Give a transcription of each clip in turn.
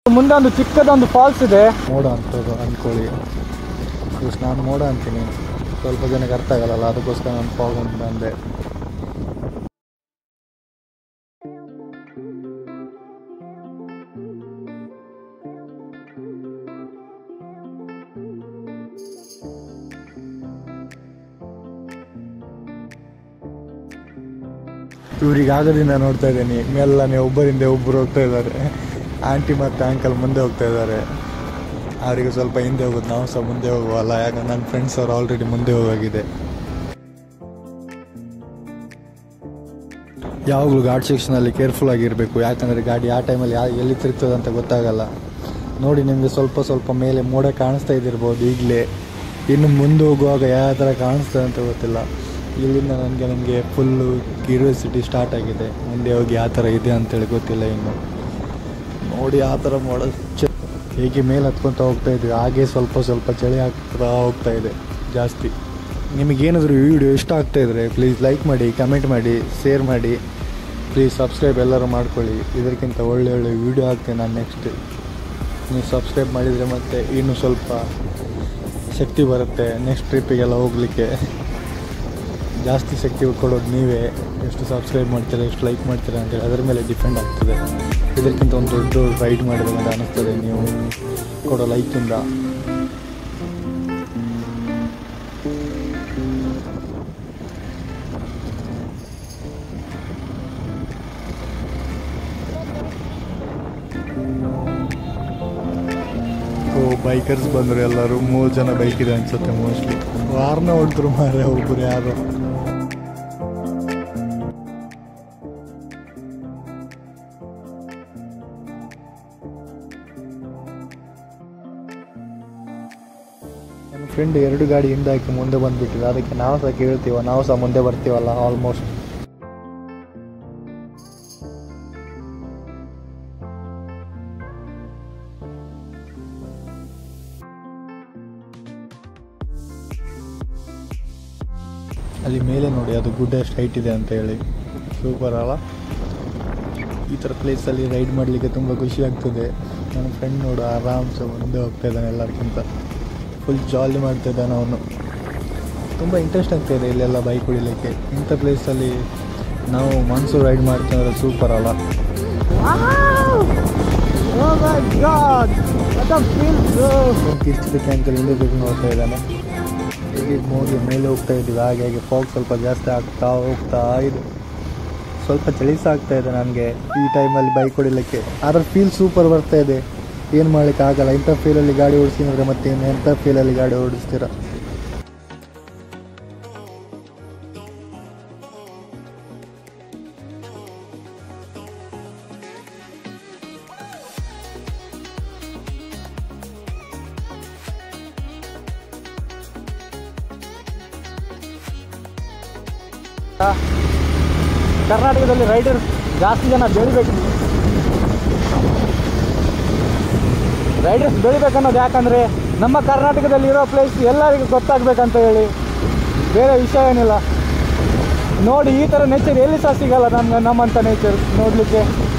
ಮುಂದೆ ಒಂದು ಚಿಕ್ಕದೊಂದು ಫಾಲ್ಸ್ ಇದೆ ಮೋಡ ಅಂತದ್ದು ಅಂದ್ಕೊಳ್ಳಿ ಕೃಷ್ಣ ನಾನು ಮೋಡ ಅಂತೀನಿ ಸ್ವಲ್ಪ ಜನಕ್ಕೆ ಅರ್ಥ ಆಗಲ್ಲ ಅದಕ್ಕೋಸ್ಕರ ನಾನು ಫಾಗ್ ಅಂತ ಅಂದೆ ಇವ್ರಿಗೆ ಆಗದಿಂದ ನೋಡ್ತಾ ಇದ್ದೀನಿ ಮೇಲನೆ ಒಬ್ಬರಿಂದ ಒಬ್ಬರು ಹೋಗ್ತಾ ಇದ್ದಾರೆ ಆಂಟಿ ಮತ್ತು ಅಂಕಲ್ ಮುಂದೆ ಹೋಗ್ತಾ ಇದ್ದಾರೆ ಅವರಿಗೆ ಸ್ವಲ್ಪ ಹಿಂದೆ ಹೋಗೋದು ನಾವು ಸಹ ಮುಂದೆ ಹೋಗುವಲ್ಲ ಯಾಕಂದ್ರೆ ನನ್ನ ಫ್ರೆಂಡ್ಸ್ ಅವರು ಆಲ್ರೆಡಿ ಮುಂದೆ ಹೋಗಾಗಿದೆ ಯಾವಾಗಲೂ ಘಾಟ್ ಸೆಕ್ಷನಲ್ಲಿ ಕೇರ್ಫುಲ್ ಆಗಿರಬೇಕು ಯಾಕಂದರೆ ಗಾಡಿ ಆ ಟೈಮಲ್ಲಿ ಯಾ ಎಲ್ಲಿ ತಿರುಗ್ತದೆ ಅಂತ ಗೊತ್ತಾಗಲ್ಲ ನೋಡಿ ನಿಮಗೆ ಸ್ವಲ್ಪ ಸ್ವಲ್ಪ ಮೇಲೆ ಮೋಡ ಕಾಣಿಸ್ತಾ ಇದ್ದಿರ್ಬೋದು ಈಗಲೇ ಇನ್ನು ಮುಂದೆ ಹೋಗುವಾಗ ಯಾವ ಥರ ಕಾಣಿಸ್ತದೆ ಅಂತ ಗೊತ್ತಿಲ್ಲ ಇಲ್ಲಿಂದ ನನಗೆ ನನಗೆ ಫುಲ್ಲು ಕ್ಯೂರಿಯಾಸಿಟಿ ಸ್ಟಾರ್ಟ್ ಆಗಿದೆ ಮುಂದೆ ಹೋಗಿ ಯಾವ ಥರ ಇದೆ ಅಂತೇಳಿ ಗೊತ್ತಿಲ್ಲ ಇನ್ನು ನೋಡಿ ಆ ಥರ ಮೋಡ ಚ ಹೇಗೆ ಮೇಲೆ ಹತ್ಕೊತ ಹೋಗ್ತಾ ಇದ್ವಿ ಹಾಗೆ ಸ್ವಲ್ಪ ಸ್ವಲ್ಪ ಚಳಿ ಆಗ್ತಾ ಹೋಗ್ತಾ ಇದೆ ಜಾಸ್ತಿ ನಿಮಗೇನಾದರೂ ಈ ವಿಡಿಯೋ ಇಷ್ಟ ಆಗ್ತಾ ಇದ್ದರೆ ಪ್ಲೀಸ್ ಲೈಕ್ ಮಾಡಿ ಕಮೆಂಟ್ ಮಾಡಿ ಶೇರ್ ಮಾಡಿ ಪ್ಲೀಸ್ ಸಬ್ಸ್ಕ್ರೈಬ್ ಎಲ್ಲರೂ ಮಾಡ್ಕೊಳ್ಳಿ ಇದಕ್ಕಿಂತ ಒಳ್ಳೆ ಒಳ್ಳೆ ವಿಡಿಯೋ ಹಾಕ್ತೇನೆ ನಾನು ನೆಕ್ಸ್ಟ್ ನೀವು ಸಬ್ಸ್ಕ್ರೈಬ್ ಮಾಡಿದರೆ ಮತ್ತೆ ಇನ್ನೂ ಸ್ವಲ್ಪ ಶಕ್ತಿ ಬರುತ್ತೆ ನೆಕ್ಸ್ಟ್ ಟ್ರಿಪ್ಪಿಗೆಲ್ಲ ಹೋಗಲಿಕ್ಕೆ ಜಾಸ್ತಿ ಶಕ್ತಿ ಕೊಡೋದು ನೀವೇ ಎಷ್ಟು ಸಬ್ಸ್ಕ್ರೈಬ್ ಮಾಡ್ತೀರಾ ಎಷ್ಟು ಲೈಕ್ ಮಾಡ್ತೀರಾ ಅಂತೇಳಿ ಅದರ ಮೇಲೆ ಡಿಪೆಂಡ್ ಆಗ್ತದೆ ಇದಕ್ಕಿಂತ ಒಂದು ದೊಡ್ಡ ರೈಡ್ ಮಾಡಬೇಕಂತ ಅನ್ನಿಸ್ತದೆ ನೀವು ಕೊಡೋ ಲೈಕಿಂದ ಓ ಬೈಕರ್ಸ್ ಬಂದರು ಎಲ್ಲರೂ ಮೂರು ಜನ ಬೈಕ್ ಇದೆ ಅನ್ಸುತ್ತೆ ಮೋಸ್ಟ್ಲಿ ವಾರನ ಹೊಡೆದ್ರು ಮಾರೆ ಒಬ್ಬರು ಯಾರು ನನ್ನ ಫ್ರೆಂಡ್ ಎರಡು ಗಾಡಿ ಹಿಂದೆ ಹಾಕಿ ಮುಂದೆ ಬಂದುಬಿಟ್ಟಿದೆ ಅದಕ್ಕೆ ನಾವು ಸಹ ಕೇಳ್ತೀವ ನಾವು ಸಹ ಮುಂದೆ ಬರ್ತೀವಲ್ಲ ಆಲ್ಮೋಸ್ಟ್ ಅಲ್ಲಿ ಮೇಲೆ ನೋಡಿ ಅದು ಗುಡ್ಡ ಎಷ್ಟು ಹೈಟ್ ಇದೆ ಅಂತ ಹೇಳಿ ಸೂಪರ್ ಅಲ್ಲ ಈ ಥರ ಪ್ಲೇಸಲ್ಲಿ ರೈಡ್ ಮಾಡಲಿಕ್ಕೆ ತುಂಬ ಖುಷಿ ಆಗ್ತದೆ ನನ್ನ ಫ್ರೆಂಡ್ ನೋಡು ಆರಾಮ್ಸೆ ಮುಂದೆ ಹೋಗ್ತಾ ಇದ್ದಾನೆ ಎಲ್ಲರಿಗಿಂತ ಫುಲ್ ಜಾಲಿ ಮಾಡ್ತಾ ಇದ್ದಾನೆ ಅವನು ತುಂಬ ಇಂಟ್ರೆಸ್ಟ್ ಆಗ್ತಾಯಿದೆ ಇಲ್ಲೆಲ್ಲ ಬೈಕ್ ಹೊಡಿಲಿಕ್ಕೆ ಇಂಥ ಪ್ಲೇಸಲ್ಲಿ ನಾವು ಮನ್ಸು ರೈಡ್ ಮಾಡ್ತಂದ್ರೆ ಸೂಪರ್ ಅಲ್ಲ ಕಿರ್ಚಿದ ಟ್ಯಾಂಕಲ್ಲಿ ಹಿಂದೆ ಬಿಟ್ಟು ನೋಡ್ತಾ ಇದ್ದಾನೆ ಹೀಗೆ ಹೋಗಿ ಮೇಲೆ ಹೋಗ್ತಾ ಇದ್ದೀವಿ ಹಾಗೆ ಹಾಗೆ ಫಾಗ್ ಸ್ವಲ್ಪ ಜಾಸ್ತಿ ಆಗ್ತಾ ಹೋಗ್ತಾ ಇದೆ ಸ್ವಲ್ಪ ಚಳಿ ಸಹ ಆಗ್ತಾ ಇದೆ ನನಗೆ ಈ ಟೈಮಲ್ಲಿ ಬೈಕ್ ಹೊಡಿಲಿಕ್ಕೆ ಅದರ ಫೀಲ್ ಸೂಪರ್ ಬರ್ತಾ ಇದೆ ಏನು ಮಾಡ್ಲಿಕ್ಕೆ ಆಗಲ್ಲ ಇಂಥ ಫೀಲಲ್ಲಿ ಗಾಡಿ ಓಡಿಸಿದ್ರೆ ಮತ್ತೆ ಇನ್ನು ಎಂಥ ಫೀಲಲ್ಲಿ ಗಾಡಿ ಓಡಿಸ್ತೀರ ಕರ್ನಾಟಕದಲ್ಲಿ ರೈಡರ್ ಜಾಸ್ತಿ ಜನ ಬೆಳಿಬೇಕು ರೈಡರ್ಸ್ ಬೆಳಿಬೇಕನ್ನೋದು ಯಾಕಂದರೆ ನಮ್ಮ ಕರ್ನಾಟಕದಲ್ಲಿ ಇರೋ ಪ್ಲೇಸ್ ಎಲ್ಲರಿಗೂ ಗೊತ್ತಾಗಬೇಕಂತ ಹೇಳಿ ಬೇರೆ ವಿಷಯ ಏನಿಲ್ಲ ನೋಡಿ ಈ ಥರ ನೇಚರ್ ಎಲ್ಲಿ ಸಹ ಸಿಗಲ್ಲ ನಮ್ಮ ನಮ್ಮಂಥ ನೇಚರ್ ನೋಡಲಿಕ್ಕೆ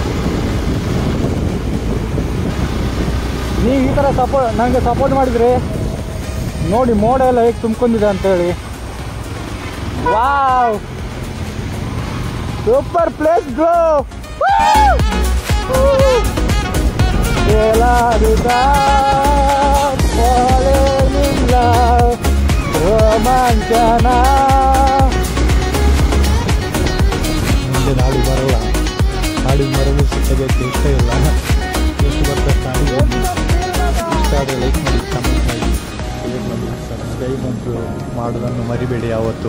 ನೀವು ಈ ಥರ ಸಪೋರ್ಟ್ ನನಗೆ ಸಪೋರ್ಟ್ ಮಾಡಿದರೆ ನೋಡಿ ಮೋಡ ಎಲ್ಲ ಹೇಗೆ ತುಂಬ್ಕೊಂಡಿದೆ ಅಂತೇಳಿ ವಾವ್ ಸೂಪರ್ ಪ್ಲೇಸ್ ಬ್ರೋ ರೋಮಾಂಚನ ಮುಂದೆ ನಾಡು ಬರಲ್ಲ ನಾಡಿಗೆ ಬರಲು ಸಿಕ್ಕಬೇಕು ಇಷ್ಟ ಇಲ್ಲ ಎಷ್ಟು ಬರ್ತದೆ ಇಷ್ಟ ಆದರೆ ಲೈಕ್ ಮಾಡಿ ಕಮೆಂಟ್ ಮಾಡಿ ಶೇರ್ ಮಾಡಿ ಸಬ್ಸ್ಕ್ರೈಬ್ ಅಂತೂ ಮಾಡೋದನ್ನು ಮರಿಬೇಡಿ ಯಾವತ್ತು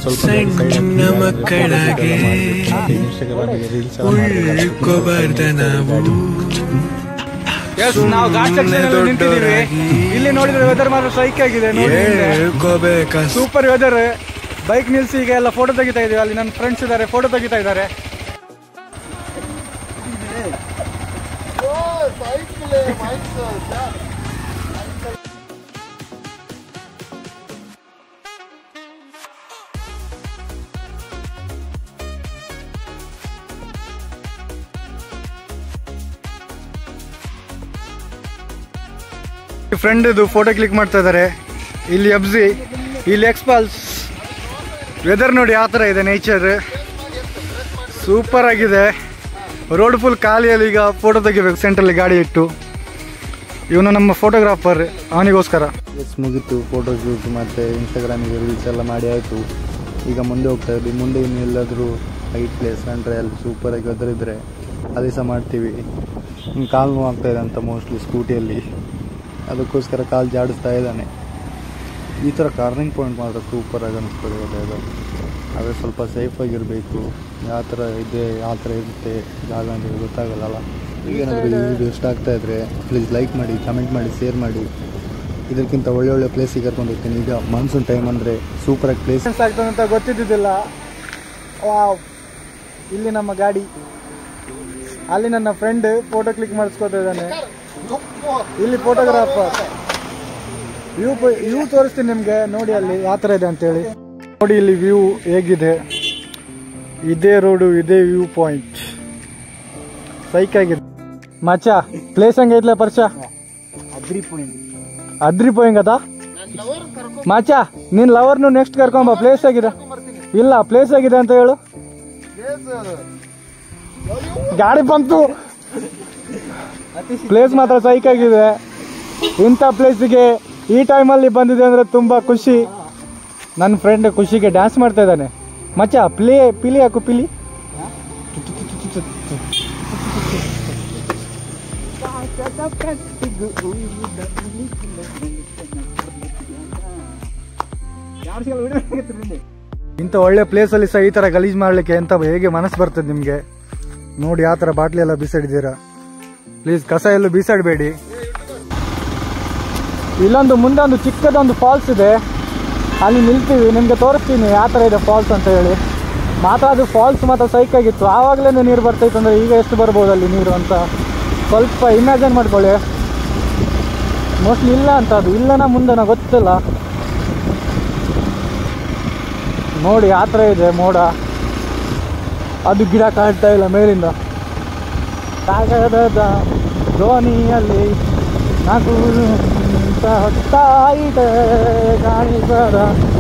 ಸ್ವಲ್ಪ ಸಣ್ಣ ಮಕ್ಕಳಾಗೆ ಇನ್ಸ್ಟಾಗ್ರಾಮಿಗೆ ರೀಲ್ಸ್ ಉಳ್ಕೋಬಾರ್ದ ನಾವು ಎಸ್ ನಾವು ಘಾಟ್ ಸೆಕ್ಷನ್ ಅಲ್ಲಿ ನಿಂತಿದ್ದೀವಿ ಇಲ್ಲಿ ನೋಡಿದ್ರೆ ವೆದರ್ ಮಾತ್ರ ಸೈಕ್ ಆಗಿದೆ ನೋಡಿ ಹೇಳ್ಕೋಬೇಕ ಸೂಪರ್ ವೆದರ್ ಬೈಕ್ ನಿಲ್ಸಿ ಈಗ ಎಲ್ಲ ಫೋಟೋ ತೆಗಿತಾ ಇದೀವಿ ಅಲ್ಲಿ ನನ್ನ ಫ್ರೆಂಡ್ಸ್ ಇದ್ದಾರೆ ಫೋಟೋ ತೆಗಿತಾ ಇದ್ದಾರೆ ಫ್ರೆಂಡ್ ಇದು ಫೋಟೋ ಕ್ಲಿಕ್ ಮಾಡ್ತಾ ಇದ್ದಾರೆ ಇಲ್ಲಿ ಅಬ್ಸಿ ಇಲ್ಲಿ ಎಕ್ಸ್ಪಾಲ್ಸ್ ವೆದರ್ ನೋಡಿ ಯಾವ ಥರ ಇದೆ ನೇಚರ್ ಸೂಪರ್ ಆಗಿದೆ ರೋಡ್ ಫುಲ್ ಖಾಲಿಯಲ್ಲಿ ಈಗ ಫೋಟೋ ತೆಗಿಬೇಕು ಸೆಂಟ್ರಲ್ಲಿ ಗಾಡಿ ಇಟ್ಟು ಇವನು ನಮ್ಮ ಫೋಟೋಗ್ರಾಫರ್ ಅವನಿಗೋಸ್ಕರ ಎಸ್ ಮುಗೀತು ಫೋಟೋ ಶೂಟ್ ಮತ್ತು ಇನ್ಸ್ಟಾಗ್ರಾಮಿಗೆ ರೀಲ್ಸ್ ಎಲ್ಲ ಮಾಡಿ ಆಯಿತು ಈಗ ಮುಂದೆ ಹೋಗ್ತಾ ಇದ್ವಿ ಮುಂದೆ ಇನ್ನು ಎಲ್ಲಾದರೂ ಹೈಟ್ ಪ್ಲೇಸ್ ಕಂಡ್ರೆ ಅಲ್ಲಿ ಸೂಪರಾಗಿ ವೆದರ್ ಇದ್ದರೆ ಅದೇ ಸಹ ಮಾಡ್ತೀವಿ ಇನ್ನು ಕಾಲು ನೋವು ಆಗ್ತಾ ಇದೆ ಅಂತ ಮೋಸ್ಟ್ಲಿ ಸ್ಕೂಟಿಯಲ್ಲಿ ಅದಕ್ಕೋಸ್ಕರ ಕಾಲು ಜಾಡಿಸ್ತಾ ಇದ್ದಾನೆ ಈ ಥರ ಕಾರ್ನಿಂಗ್ ಪಾಯಿಂಟ್ ಮಾತ್ರ ಸೂಪರಾಗಿ ಅನಿಸ್ತದೆ ಅದು ಆದರೆ ಸ್ವಲ್ಪ ಸೇಫಾಗಿರಬೇಕು ಯಾವ ಥರ ಇದೆ ಯಾವ ಥರ ಇರುತ್ತೆ ಜಾಗ ಅಂತ ಗೊತ್ತಾಗಲ್ಲ ಈಗೇನಾದರೂ ಈ ವಿಡಿಯೋ ಇಷ್ಟ ಆಗ್ತಾ ಇದ್ದರೆ ಪ್ಲೀಸ್ ಲೈಕ್ ಮಾಡಿ ಕಮೆಂಟ್ ಮಾಡಿ ಶೇರ್ ಮಾಡಿ ಇದಕ್ಕಿಂತ ಒಳ್ಳೆ ಒಳ್ಳೆ ಪ್ಲೇಸಿಗೆ ಕರ್ಕೊಂಡು ಹೋಗ್ತೀನಿ ಈಗ ಮಾನ್ಸೂನ್ ಟೈಮ್ ಅಂದರೆ ಸೂಪರಾಗಿ ಪ್ಲೇಸ್ ಆಗ್ತದೆ ಅಂತ ಗೊತ್ತಿದ್ದಿದ್ದಿಲ್ಲ ವಾವ್ ಇಲ್ಲಿ ನಮ್ಮ ಗಾಡಿ ಅಲ್ಲಿ ನನ್ನ ಫ್ರೆಂಡ್ ಫೋಟೋ ಕ್ಲಿಕ್ ಮಾಡಿಸ್ಕೊತಾ ಇದ್ದಾನೆ ಇಲ್ಲಿ ಫೋಟೋಗ್ರಾಫರ್ ವ್ಯೂ ವ್ಯೂ ತೋರಿಸ್ತೀನಿ ನಿಮಗೆ ನೋಡಿ ಅಲ್ಲಿ ಯಾವ ಥರ ಇದೆ ಅಂತೇಳಿ ನೋಡಿ ಇಲ್ಲಿ ವ್ಯೂ ಹೇಗಿದೆ ಇದೇ ರೋಡು ಇದೇ ವ್ಯೂ ಪಾಯಿಂಟ್ ಸೈಕ್ ಆಗಿದೆ ಮಚ್ಚ ಪ್ಲೇಸ್ ಹೆಂಗೈತ್ಲೆ ಪರ್ಷ ಅದ್ರಿ ಪೋಯಿಂಗ್ ಅದ ಮಾಚ ನಿನ್ ಲವರ್ನು ನೆಕ್ಸ್ಟ್ ಕರ್ಕೊಂಬ ಪ್ಲೇಸ್ ಆಗಿದೆ ಇಲ್ಲ ಪ್ಲೇಸ್ ಆಗಿದೆ ಅಂತ ಹೇಳು ಗಾಡಿ ಬಂತು ಪ್ಲೇಸ್ ಮಾತ್ರ ಸೈಕ್ ಆಗಿದೆ ಇಂಥ ಪ್ಲೇಸಿಗೆ ಈ ಟೈಮಲ್ಲಿ ಬಂದಿದೆ ಅಂದ್ರೆ ತುಂಬಾ ಖುಷಿ ನನ್ನ ಫ್ರೆಂಡ್ ಖುಷಿಗೆ ಡ್ಯಾನ್ಸ್ ಮಾಡ್ತಾ ಇದ್ದಾನೆ ಮಚ್ಚ ಪ್ಲೇ ಪಿಲಿ ಹಾಕು ಪಿಲಿ ಇಂಥ ಒಳ್ಳೆ ಪ್ಲೇಸಲ್ಲಿ ಸಹ ಈ ಥರ ಗಲೀಜ್ ಮಾಡಲಿಕ್ಕೆ ಎಂತ ಹೇಗೆ ಮನಸ್ಸು ಬರ್ತದೆ ನಿಮಗೆ ನೋಡಿ ಯಾವ ಥರ ಬಾಟ್ಲಿ ಎಲ್ಲ ಬೀಸಾಡಿದ್ದೀರಾ ಪ್ಲೀಸ್ ಕಸ ಎಲ್ಲೂ ಬೀಸಾಡಬೇಡಿ ಇಲ್ಲೊಂದು ಮುಂದೆ ಒಂದು ಚಿಕ್ಕದೊಂದು ಫಾಲ್ಸ್ ಇದೆ ಅಲ್ಲಿ ನಿಲ್ತೀವಿ ನಿಮಗೆ ತೋರಿಸ್ತೀನಿ ಯಾವ ಥರ ಇದೆ ಫಾಲ್ಸ್ ಅಂತ ಹೇಳಿ ಮಾತ್ರ ಅದು ಫಾಲ್ಸ್ ಮಾತ್ರ ಸೈಕ್ ಆಗಿತ್ತು ಆವಾಗಲೇ ನೀರು ಬರ್ತೈತೆ ಅಂದರೆ ಈಗ ಎಷ್ಟು ಬರ್ಬೋದು ಅಲ್ಲಿ ನೀರು ಅಂತ ಸ್ವಲ್ಪ ಇಮ್ಯಾಜಿನ್ ಮಾಡ್ಕೊಳ್ಳಿ ಮೋಸ್ಟ್ಲಿ ಇಲ್ಲ ಅಂತ ಅದು ಇಲ್ಲನ ಮುಂದೆನ ಗೊತ್ತಿಲ್ಲ ನೋಡಿ ಆ ಥರ ಇದೆ ಮೋಡ ಅದು ಗಿಡ ಕಾಣ್ತಾ ಇಲ್ಲ ಮೇಲಿಂದ ಕಾಗದದ ಧ್ವನಿಯಲ್ಲಿ ನಾಕು ಅಂತ ಹೊತ್ತಾ ಇದೆ ಕಾಣಿಸದ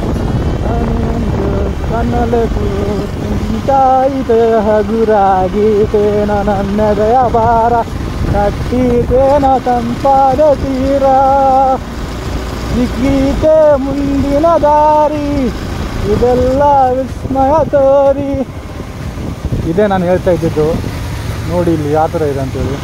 ಕಣ್ಣಲ್ಲಿ ಕುಂತಾ ಇದೆ ಹಗುರಾಗೀತೇನ ನನ್ನೆದೆಯ ಭಾರ ಕಟ್ಟಿತೇನ ತಂಪಾದ ತೀರ ಸಿಕ್ಕೀತೆ ಮುಂದಿನ ದಾರಿ ಇದೆಲ್ಲ ವಿಸ್ಮಯ ತೋರಿ ಇದೇ ನಾನು ಹೇಳ್ತಾ ಇದ್ದಿದ್ದು ನೋಡಿ ಇಲ್ಲಿ ಯಾವ ಥರ ಇದೆ ಅಂತೇಳಿ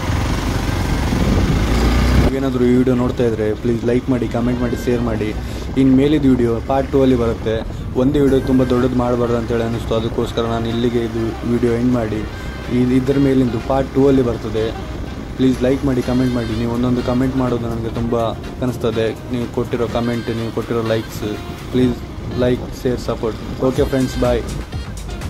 ನೀವೇನಾದರೂ ಈ ವಿಡಿಯೋ ನೋಡ್ತಾ ಇದ್ದರೆ ಪ್ಲೀಸ್ ಲೈಕ್ ಮಾಡಿ ಕಮೆಂಟ್ ಮಾಡಿ ಶೇರ್ ಮಾಡಿ ಇನ್ನು ಮೇಲಿದ ವಿಡಿಯೋ ಪಾರ್ಟ್ ಟೂ ಅಲ್ಲಿ ಬರುತ್ತೆ ಒಂದೇ ವಿಡಿಯೋ ತುಂಬ ದೊಡ್ಡದು ಮಾಡಬಾರ್ದು ಅಂತೇಳಿ ಅನ್ನಿಸ್ತು ಅದಕ್ಕೋಸ್ಕರ ನಾನು ಇಲ್ಲಿಗೆ ಇದು ವಿಡಿಯೋ ಎಂಡ್ ಮಾಡಿ ಈ ಇದರ ಮೇಲಿಂದು ಪಾರ್ಟ್ ಟೂ ಅಲ್ಲಿ ಬರ್ತದೆ ಪ್ಲೀಸ್ ಲೈಕ್ ಮಾಡಿ ಕಮೆಂಟ್ ಮಾಡಿ ನೀವು ಒಂದೊಂದು ಕಮೆಂಟ್ ಮಾಡೋದು ನನಗೆ ತುಂಬ ಅನಿಸ್ತದೆ ನೀವು ಕೊಟ್ಟಿರೋ ಕಮೆಂಟ್ ನೀವು ಕೊಟ್ಟಿರೋ likes please like share support okay friends bye